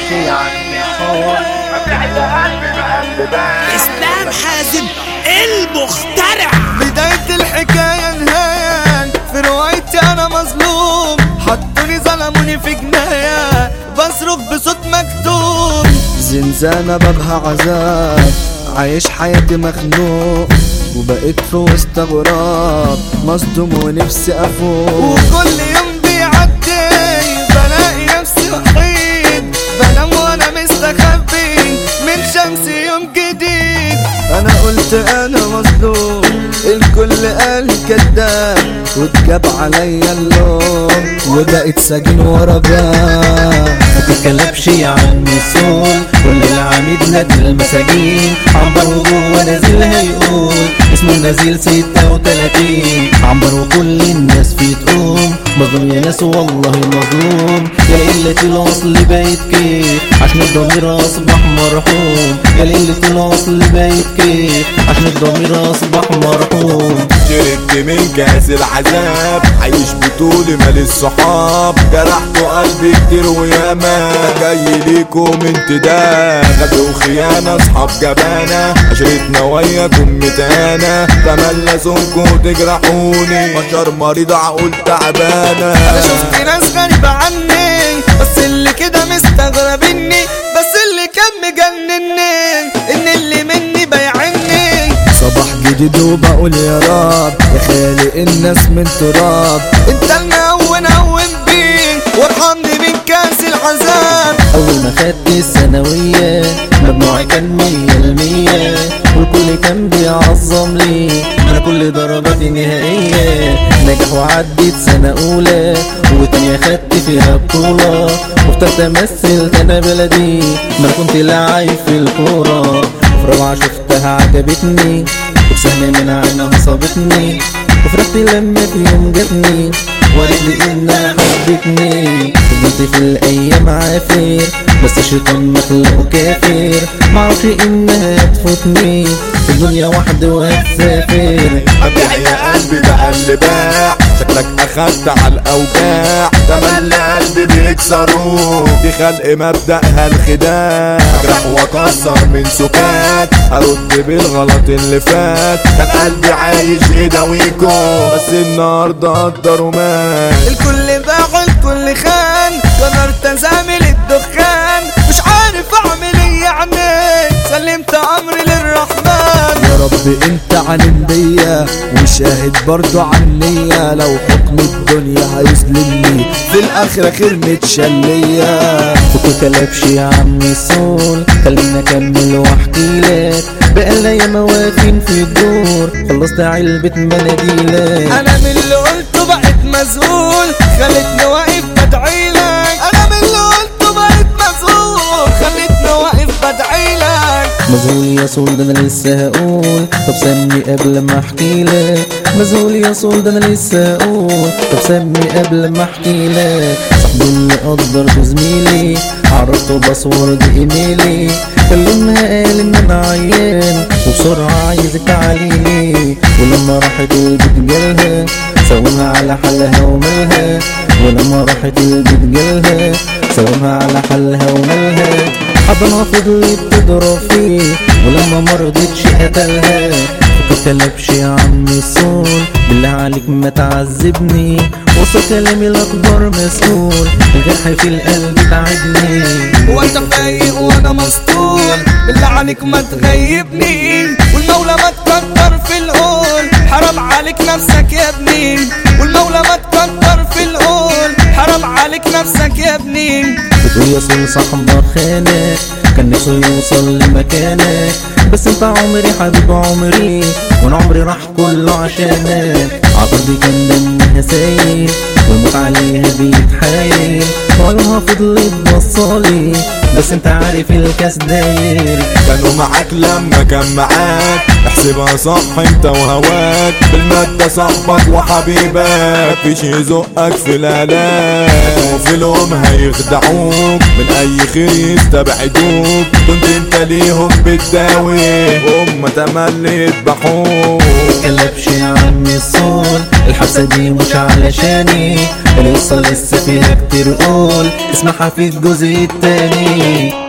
تتكلمش عن حول اسلام حازم المخترع بداية الحكاية نهاية في روايتي أنا مظلوم حطوني ظلموني في جناية بصرخ بصوت مكتوم زنزانة بابها عذاب عايش حياتي مخنوق وبقيت في وسط غراب مصدوم ونفسي أفوق وكل يوم بيعدي بلاقي نفسي وحيد بنام وأنا مستخبي من شمس يوم جديد انا قلت انا مظلوم الكل قال كداب واتجاب عليا اللوم وبقيت ساجن ورا باب تتكلمش عن السول كل العميد نادي المساجين عنبر وجوه نازل هيقول اسمه نزيل ستة وتلاتين عنبر وكل الناس فيه تقوم مظلوم يا ناس والله مظلوم يا قلة الأصل بقيت كيف عشان الضمير أصبح مرحوم يا قلة الأصل بقيت كيف عشان الضمير أصبح مرحوم شربت من كاس العذاب عايش بطولي مال الصحاب جرحتوا قلبي كتير وياما جاي ليكم انتداب غدر وخيانة اصحاب جبانة عشرتنا وياكم متانة تملى سمكم تجرحوني بشر مريض عقول تعبانة انا شفت ناس غريبة عني بس اللي كده مستغربني بس اللي كان مجنني ان اللي مني بيعني صباح جديد وبقول يا رب يا خالق الناس من تراب انت المهون هون بيه وارحمني من كاس العذاب أول ما خدت الثانوية مجموعي كان مية المية والكل كان بيعظم لي أنا كل درجاتي نهائية نجح وعديت سنة أولى وتانية خدت فيها بطولة واخترت أمثل أنا بلدي ما أنا كنت لاعب في الكورة وفي رابعة شفتها عجبتني وبسهم من عينها صابتني وفرحت لما في يوم جابني وقالت لي انها حبتني فضلت في الايام عافر بس الشيطان مخلوق كافر معرفش انها تفوتني في الدنيا وحده وهتسافر ابيع يا قلبي ده اللي باع شكلك اخدت على الاوجاع تملى قلبي بيكسروه دي خلق مبدأها الخداع اجرح واكسر من سكات ارد بالغلط اللي فات كان قلبي عايش يداويكو بس النهارده قدر ومات الكل باع الكل خان قررت ازامل الدخان مش عارف اعمل ايه يعني سلمت امري للرحمن يا رب انت علم بيا وشاهد برضو عنيا لو حكم الدنيا هيظلمني في الاخرة خير متشلية فكوا كلبش يا عمي الصول خلينا اكمل واحكي لك بقالنا ياما واقفين في الدور خلصت علبة مناديلك انا من اللي قلته بقيت مسؤول خلتني واقف بدعيلك انا من اللي قلته بقيت مسؤول خلتني واقف بدعيلك مذهول يا صول ده انا لسه هقول طب سمي قبل ما احكي لك مذهول يا صول ده انا لسه هقول طب سمي قبل ما احكي لك صاحبي اللي قدرته زميلي عرفته باسورد ايميلي كلمها قال ان انا عيان وبسرعة عايزك تعاليلي ولما راحت البيت جالها سومها على حالها ومالها ولما راحت البيت جالها سومها على حالها ومالها حضنها فضلت تضرب فيه ولما مرضتش قتلها فكتلبش يا عمي الصول بالله عليك ما تعذبني وصل كلامي الاكبر مسؤول الجرح في القلب تعبني هو انت فايق وانا مسطول بالله عليك ما تغيبني والمولى ما تكتر في القول حرام عليك نفسك يا ابني والمولى ما تكتر في القول حرام عليك نفسك يا ابني بتقول يا صول صاحبك خانك كان نفسه يوصل لمكانك بس انت عمري حبيب عمري وانا عمري راح كله عشانك عقلبي كان دمها سايل والموت عليها بيتحايل وعيونها فضلت بصالي بس انت عارف الكاس داير كانوا معاك لما كان معاك احسبها صح انت وهواك بالمادة صاحبك وحبيبك مفيش يزقك في الالات وفي الهم هيخدعوك من اي خير يستبعدوك كنت انت ليهم بتداوي وهم تملي يذبحوك كلبش يا عمي الصول الحبسة دي مش علشاني القصة لسه فيها كتير قول اسمعها في الجزء التاني